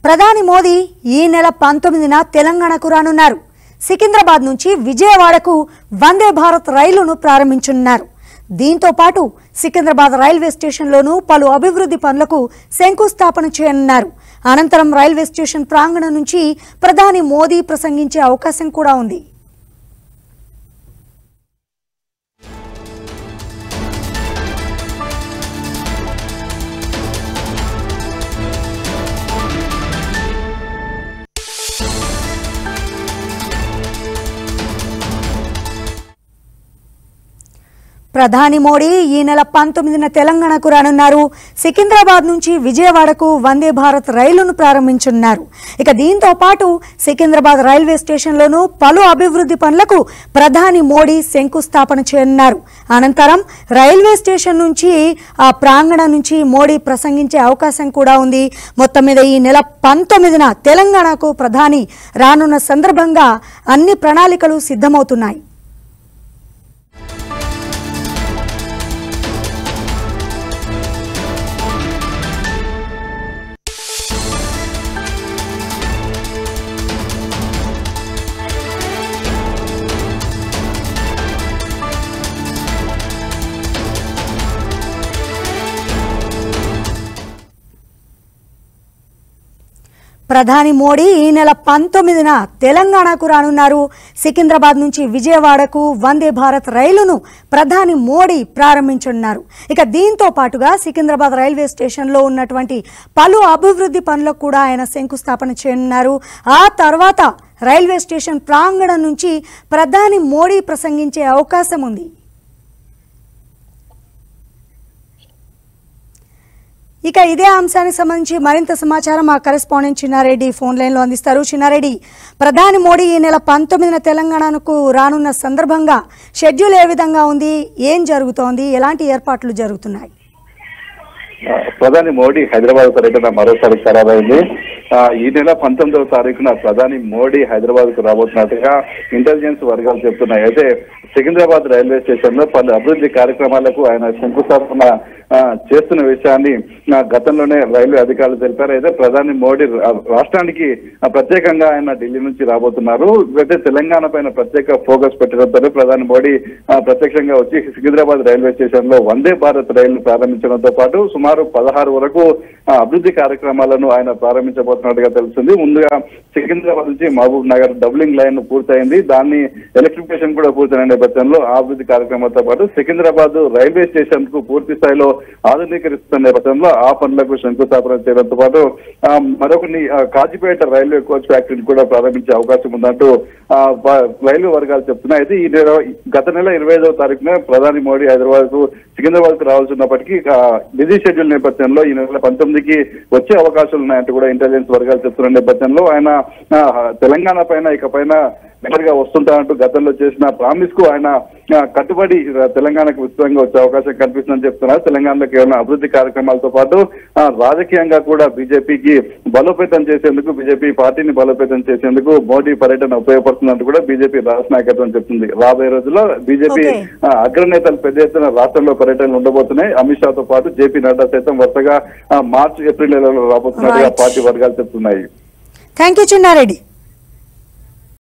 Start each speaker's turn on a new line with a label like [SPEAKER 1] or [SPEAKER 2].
[SPEAKER 1] ప్రధాని మోదీ ఈ నెల పంతొమ్మిదిన తెలంగాణకు రానున్నారు సికింద్రాబాద్ నుంచి విజయవాడకు వందే భారత్ రైలును ప్రారంభించనున్నారు దీంతో పాటు సికింద్రాబాద్ రైల్వే స్టేషన్లోనూ పలు అభివృద్ధి పనులకు శంకుస్థాపన చేయనున్నారు అనంతరం రైల్వే స్టేషన్ ప్రాంగణం నుంచి ప్రధాని మోదీ ప్రసంగించే అవకాశం కూడా ఉంది ప్రధాని మోడీ ఈ నెల పంతొమ్మిదిన తెలంగాణకు రానున్నారు సికింద్రాబాద్ నుంచి విజయవాడకు వందే భారత్ రైలును ప్రారంభించనున్నారు ఇక దీంతో పాటు సికింద్రాబాద్ రైల్వే స్టేషన్లోనూ పలు అభివృద్ధి పనులకు ప్రధాని మోడీ శంకుస్థాపన చేయనున్నారు అనంతరం రైల్వే స్టేషన్ నుంచి ఆ ప్రాంగణం నుంచి మోడీ ప్రసంగించే అవకాశం కూడా ఉంది మొత్తం మీద ఈ నెల పంతొమ్మిదిన తెలంగాణకు ప్రధాని రానున్న సందర్భంగా అన్ని ప్రణాళికలు సిద్ధమవుతున్నాయి ప్రధాని మోడీ ఈ నెల పంతొమ్మిదిన తెలంగాణకు రానున్నారు సికింద్రాబాద్ నుంచి విజయవాడకు వందే భారత్ రైలును ప్రధాని మోడీ ప్రారంభించనున్నారు ఇక దీంతో పాటుగా సికింద్రాబాద్ రైల్వే స్టేషన్లో ఉన్నటువంటి పలు అభివృద్ధి పనులకు కూడా ఆయన శంకుస్థాపన చేయనున్నారు ఆ తర్వాత రైల్వే స్టేషన్ ప్రాంగణం నుంచి ప్రధాని మోడీ ప్రసంగించే అవకాశం ఉంది ఇక ఇదే అంశానికి సంబంధించి మరింత సమాచారం మా కరెస్పాండెంట్ చిన్నారెడ్డి ఫోన్ లైన్లో అందిస్తారు చిన్నారెడ్డి ప్రధాని మోడీ ఈ నెల పంతొమ్మిదిన తెలంగాణకు రానున్న సందర్భంగా షెడ్యూల్ ఏ విధంగా ఉంది ఏం జరుగుతోంది ఎలాంటి ఏర్పాట్లు జరుగుతున్నాయి
[SPEAKER 2] ప్రధాని మోడీ హైదరాబాద్ పర్యటన మరోసారి ఖరారైంది ఆ, ఈ నెల పంతొమ్మిదవ తారీఖున ప్రధాని మోడీ హైదరాబాద్ కు రాబోతున్నట్టుగా ఇంటెలిజెన్స్ వర్గాలు చెప్తున్నాయి అయితే సికింద్రాబాద్ రైల్వే స్టేషన్ లో పలు అభివృద్ధి కార్యక్రమాలకు ఆయన శంకుస్థాపన ఆ, చేస్తున్న విషయాన్ని ఆ, గతంలోనే రైల్వే అధికారులు తెలిపారు అయితే ప్రధాని మోడీ రా- రాష్ట్రానికి ఆ, ప్రత్యేకంగా ఆయన ఢిల్లీ నుంచి రాబోతున్నారు అయితే తెలంగాణ పైన ప్రత్యేక ఫోకస్ పెట్టడంతో ప్రధాని మోడీ ఆ, ప్రత్యక్షంగా వచ్చి సికింద్రాబాద్ రైల్వే స్టేషన్ లో వందే భారత్ రైలు ప్రారంభించడంతో పాటు సుమారు పదహారు వరకు ఆ, అభివృద్ధి కార్యక్రమాలను ఆయన ప్రారంభించబోతున్నట్టుగా తెలుస్తుంది ముందుగా సికింద్రాబాద్ నుంచి మహబూబ్ నగర్ డబ్లింగ్ లైన్ పూర్తయింది దాన్ని ఎలక్ట్రిఫికేషన్ కూడా పూర్తయిన నేపథ్యంలో ఆ అభివృద్ధి కార్యక్రమాలతో పాటు సికింద్రాబాద్ రైల్వే స్టేషన్ కు పూర్తి స్థాయిలో ఆధునీకరిస్తున్న నేపథ్యంలో ఆ పనులకు శంకుస్థాపన చేయడంతో పాటు ఆ, మరొకటి ఆ, కాజీపేట రైల్వే కోచ్ ఫ్యాక్టరీని కూడా ప్రారంభించే అవకాశం ఉందంటూ ఆ, వ- రైల్వే వర్గాలు చెప్తున్నాయి అయితే ఈ నెల గత నెల ఇరవై ఐదవ తారీఖున ప్రధాని మోడీ హైదరాబాద్ కు సికింద్రాబాద్ కు రావాల్సి ఉన్నప్పటికీ ఆ, బిజీ షెడ్యూల్ నేపథ్యంలో ఈ నెల పంతొమ్మిదికి వచ్చే అవకాశాలు ఉన్నాయంటూ కూడా ఇంటెలిజెన్స్ వర్గాలు చెప్తున్న నేపథ్యంలో ఆయన ఆ, తెలంగాణ పైన ఇక పైన దగ్గరగా వస్తుంటానంటూ గతంలో చేసిన ప్రామిస్ కు ఆయన ఆ, కట్టుబడి ఆ, తెలంగాణకు విస్తృతంగా వచ్చే అవకాశం కనిపిస్తుందని చెప్తున్నారు తెలంగాణలో కేవలం అభివృద్ధి కార్యక్రమాలతో పాటు ఆ, రాజకీయంగా కూడా బీజేపీకి బలోపేతం చేసేందుకు బీజేపీ పార్టీని బలోపేతం చేసేందుకు మోడీ పర్యటన ఉపయోగపడుతుందంటూ కూడా బీజేపీ రాష్ట్ర నాయకత్వం చెప్తుంది రాబోయే రోజుల్లో బీజేపీ
[SPEAKER 1] Okay.
[SPEAKER 2] ఆ, అగ్రనేతలు పెద్ద ఎత్తున రాష్ట్రంలో పర్యటనలు ఉండబోతున్నాయి అమిత్ షాతో పాటు జేపీ నడ్డా సైతం వరుసగా ఆ, మార్చి ఏప్రిల్ నెలలో రాబోతున్నట్టుగా
[SPEAKER 1] Right.
[SPEAKER 2] పార్టీ వర్గాలు చెప్తున్నాయి
[SPEAKER 1] థ్యాంక్ యూ చిన్నారెడ్డి